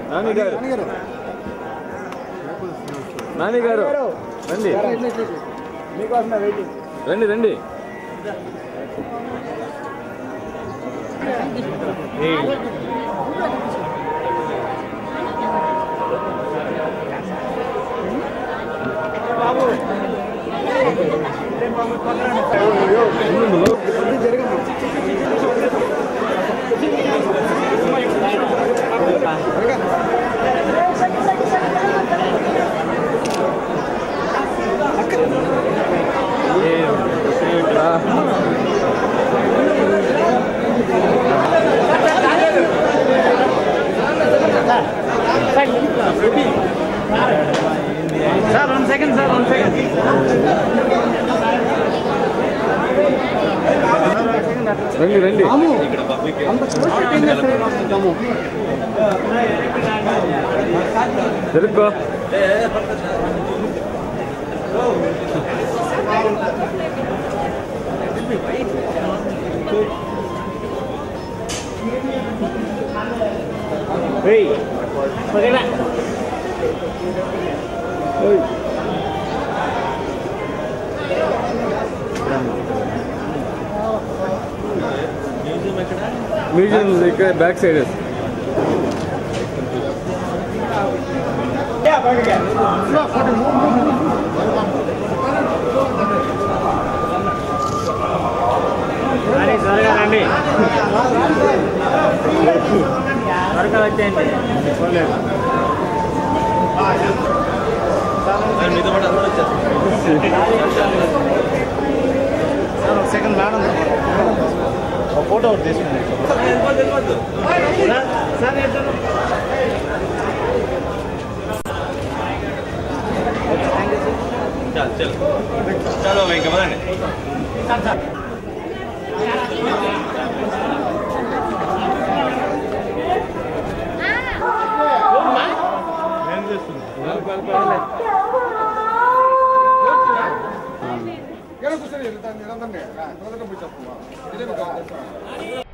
నాని గారు నాని గారు రండి మీకోసమే వెయిటింగ్ రండి రండి sir one second sir one second రండి రండి జరుక్కో వెయ్ ఓకేనా మ్యూజియం ఇక్కడ బ్యాక్ సైడ్ రండి త్వరగా రండి త్వరగా వచ్చేయండి సార్ ఒక సెకండ్ మేడం ఒక ఫోటో ఒకటి తీసుకుని సార్ ఇద్దరు చలో ఇంకా పదండి కూర్చొని నిరంతరం నిరంతరం పోయి చెప్పమ్మా